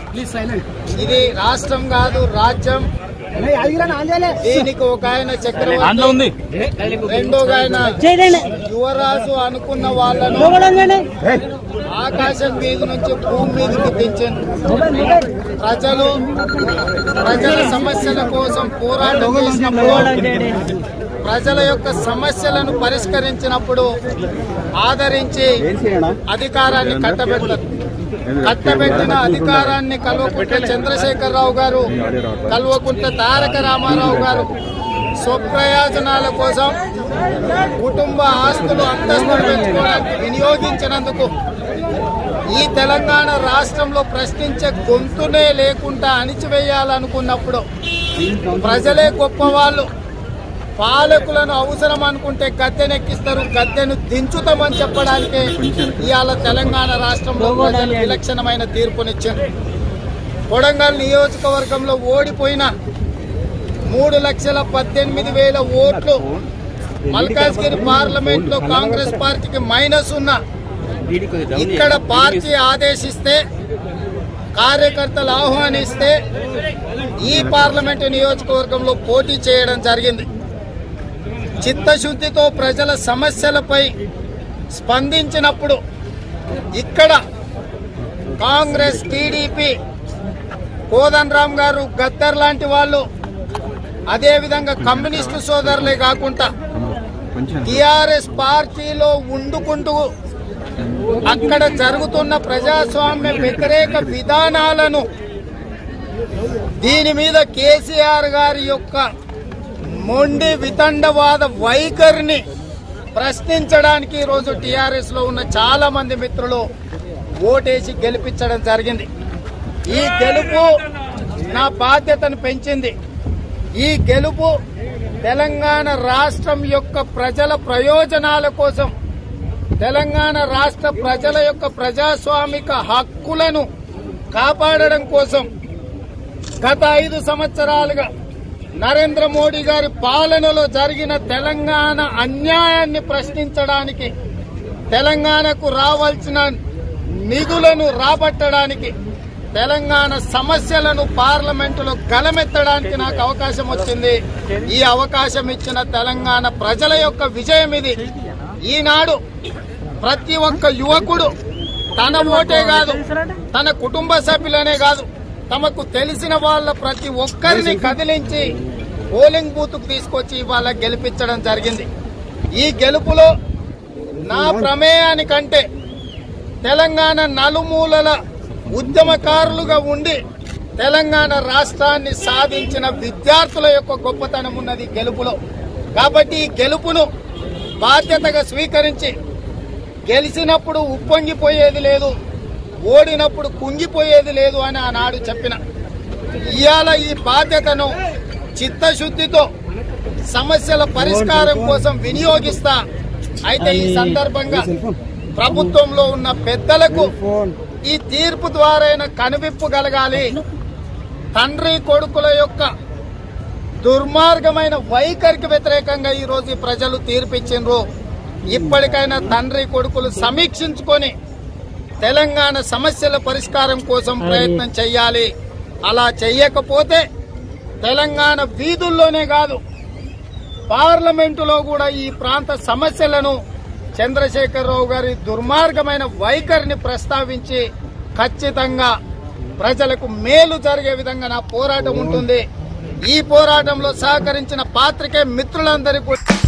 ఇది రాష్ట్రం కాదు రాజ్యం దీనికి ఒక ఆయన చక్రవర్తి రెండో ఆయన యువరాజు అనుకున్న వాళ్ళను ఆకాశం మీద నుంచి భూమి మీదకి దించాను ప్రజలు ప్రజల సమస్యల కోసం పోరాటం చేసినప్పుడు ప్రజల యొక్క సమస్యలను పరిష్కరించినప్పుడు ఆదరించి అధికారాన్ని కట్టబెడతారు కట్టబెట్టిన అధికారాన్ని కల్వకుంట్ల చంద్రశేఖరరావు గారు కల్వకుంట్ల తారక రామారావు గారు స్వప్రయోజనాల కోసం కుటుంబ ఆస్తులు అంతస్తులు పెంచుకోవడానికి వినియోగించినందుకు ఈ తెలంగాణ రాష్ట్రంలో ప్రశ్నించే గొంతునే లేకుండా అణిచివేయాలనుకున్నప్పుడు ప్రజలే గొప్పవాళ్ళు పాలకులను అవసరం అనుకుంటే గద్దెనెక్కిస్తారు గద్దెను దించుతామని చెప్పడానికే ఇవాళ తెలంగాణ రాష్ట్రంలో ప్రజలు విలక్షణమైన తీర్పునిచ్చారు కొడంగల్ నియోజకవర్గంలో ఓడిపోయిన మూడు లక్షల పద్దెనిమిది వేల ఓట్లు మల్కాజ్గిరి పార్లమెంట్ లో కాంగ్రెస్ పార్టీకి మైనస్ ఉన్న ఇక్కడ పార్టీ ఆదేశిస్తే కార్యకర్తలు ఆహ్వానిస్తే ఈ పార్లమెంటు నియోజకవర్గంలో పోటీ చేయడం జరిగింది చిత్తశుద్ధితో ప్రజల సమస్యలపై స్పందించినప్పుడు ఇక్కడ కాంగ్రెస్ టీడీపీ కోదన్ రామ్ గారు గద్దర్ లాంటి వాళ్ళు అదేవిధంగా కమ్యూనిస్టు సోదరులే కాకుండా టిఆర్ఎస్ పార్టీలో ఉండుకుంటూ అక్కడ జరుగుతున్న ప్రజాస్వామ్య వ్యతిరేక విధానాలను దీని మీద కేసీఆర్ గారి యొక్క మొండి వితండవాద వైఖరిని ప్రశ్నించడానికి ఈరోజు టిఆర్ఎస్ లో ఉన్న చాలా మంది మిత్రులు ఓటేసి గెలిపించడం జరిగింది ఈ గెలుపు నా బాధ్యతను పెంచింది ఈ గెలుపు తెలంగాణ రాష్ట్రం యొక్క ప్రజల ప్రయోజనాల కోసం తెలంగాణ రాష్ట్ర ప్రజల యొక్క ప్రజాస్వామిక హక్కులను కాపాడడం కోసం గత ఐదు సంవత్సరాలుగా నరేంద్ర మోడీ గారి పాలనలో జరిగిన తెలంగాణ అన్యాయాన్ని ప్రశ్నించడానికి తెలంగాణకు రావాల్సిన నిధులను రాబట్టడానికి తెలంగాణ సమస్యలను పార్లమెంటులో గలమెత్తడానికి నాకు అవకాశం వచ్చింది ఈ అవకాశం ఇచ్చిన తెలంగాణ ప్రజల యొక్క విజయం ఇది ఈనాడు ప్రతి ఒక్క యువకుడు తన ఓటే కాదు తన కుటుంబ సభ్యులనే కాదు తమకు తెలిసిన వాళ్ళ ప్రతి ఒక్కరిని కదిలించి పోలింగ్ బూత్ కు తీసుకొచ్చి ఇవాళ గెలిపించడం జరిగింది ఈ గెలుపులో నా ప్రమేయానికంటే తెలంగాణ నలుమూలల ఉద్యమకారులుగా ఉండి తెలంగాణ రాష్ట్రాన్ని సాధించిన విద్యార్థుల యొక్క గొప్పతనం ఉన్నది ఈ గెలుపులో కాబట్టి ఈ గెలుపును బాధ్యతగా స్వీకరించి గెలిచినప్పుడు ఉప్పొంగిపోయేది లేదు ఓడినప్పుడు కుంగిపోయేది లేదు అని ఆనాడు చెప్పిన ఇవాళ ఈ బాధ్యతను చిత్తశుద్ధితో సమస్యల పరిష్కారం కోసం వినియోగిస్తా అయితే ఈ సందర్భంగా ప్రభుత్వంలో ఉన్న పెద్దలకు ఈ తీర్పు ద్వారా కనువిప్పు కలగాలి తండ్రి కొడుకుల యొక్క దుర్మార్గమైన వైఖరికి వ్యతిరేకంగా ఈ రోజు ఈ ప్రజలు తీర్పిచ్చిండ్రు ఇప్పటికైనా తండ్రి కొడుకులు సమీక్షించుకొని తెలంగాణ సమస్యల పరిష్కారం కోసం ప్రయత్నం చేయాలి అలా చెయ్యకపోతే తెలంగాణ వీధుల్లోనే కాదు పార్లమెంటులో కూడా ఈ ప్రాంత సమస్యలను చంద్రశేఖరరావు గారి దుర్మార్గమైన వైఖరిని ప్రస్తావించి ఖచ్చితంగా ప్రజలకు మేలు జరిగే విధంగా నా పోరాటం ఉంటుంది ఈ పోరాటంలో సహకరించిన పాత్రికే మిత్రులందరికీ కూడా